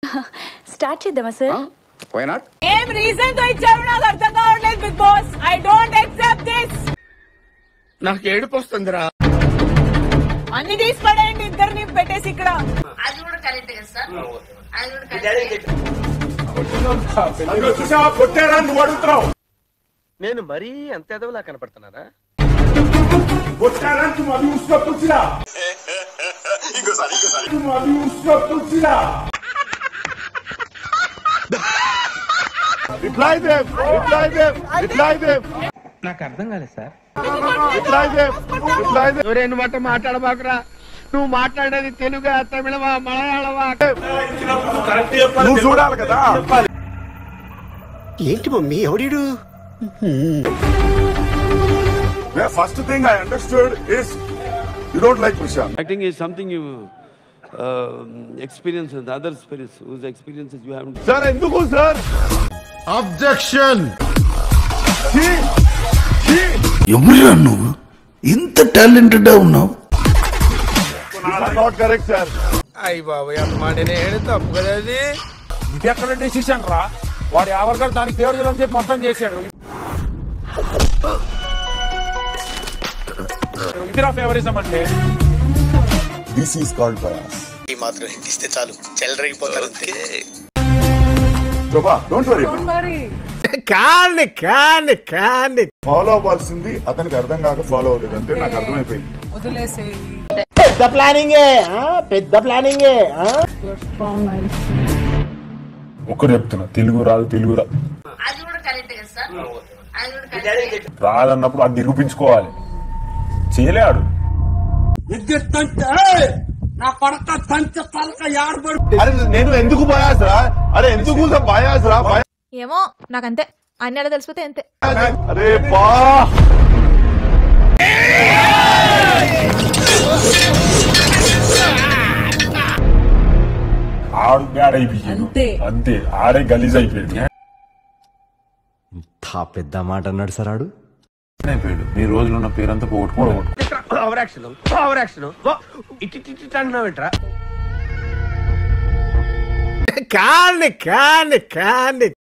Start చేద్దామా sir why not ఏం reason తో ఇచ్చారు నాకు అర్థం కావట్లేదు Bigg Boss I don't accept this నాకు ఏడుపు వస్తుందిరా అన్ని తీసి పడేయండి ఇద్దరిని పెట్టేసి ఇక్కడ అది కూడా కరెక్ట్ కదా సార్ అది కూడా కరెక్ట్ కొట్టారా నువ్వు అడుగుతున్నావు నేను మరీ అంత ఎదవలా కనపడుతున్నారా కొట్టారా నువ్వు అది ఉస్కా పుచ్చిరా ఇంకోసారి ఇంకోసారి నువ్వు అది ఉస్కా పుచ్చిరా రిప్లై దేవ్ రిప్లై దేవ్ రిప్లై దేవ్ నాకు అర్థం కాలేదు సార్ రిప్లై దేవ్ రిప్లై దేవ్ ఎవరైనా మాట మాట్లాడబాకురా నువ్వు మాట్లాడేది తెలుగా తమిళమా మలయాళమా నువ్వు చూడాలి కదా ఏంటి మమ్మీ ఎవడీడు first thing I understood is you don't like Prashanth Acting is something you uh, experience and other spirits whose experiences you haven't. Sir ఎందుకు సార్ అబ్జెక్షన్ ఎవరురా నువ్వు ఇంత టాలెంటెడ్ ఉన్నావు నాట్ కరెక్ట్ సార్ అయ్యి బాబు అమ్మా నేను తప్పు కదా అది ఇది ఎక్కడ డెసిషన్ రా వాడు ఎవరికారు దానికి పేరు అని చెప్పి మొత్తం చేశాడు ఇదిరా ఫేవరిజం అంటే దిస్ ఈస్ కాల్డ్ బయాస్ ఈ మాత్రం ఇస్తే చాలు చెల్లరగిపోతారు అంతే శోభా డోంట్ వరీ కాండి కాండి కాండి ఫాలో అవ్వాల్సింది అతనికి అర్థం కాక ఫాలో అవ్వలేదు అంటే నాకు అర్థమైపోయింది వదిలేసేయి పెద్ద ప్లానింగే పెద్ద ప్లానింగే ఒక్కరు చెప్తున్నా తెలుగు రాదు తెలుగు రాదు అది కూడా కరెక్ట్ కదా సార్ అది కూడా కరెక్ట్ రాదన్నప్పుడు అది నిరూపించుకోవాలి చేయలేడు అరే నేను ఎందుకు బయాస్ రా అరే ఎందుకు బయాస్ రా బయాస్ ఏమో నాకంతే అన్ని ఎలా తెలిసిపోతే అంతే అరే బా ఆడు బ్యాడ్ అయిపోయాడు అంతే ఆడే గలీజ్ అయిపోయాడు పెద్ద మాట అన్నాడు సార్ ఆడు అయిపోయాడు ఈ రోజులో ఉన్న పేరంతా పోగొట్టుకోవడం ఓవర్ యాక్షన్ ఓవర్ యాక్షన్ ఇటు ఇటు ఇటు అంటున్నావేంట్రా కాండి కాండి కాండి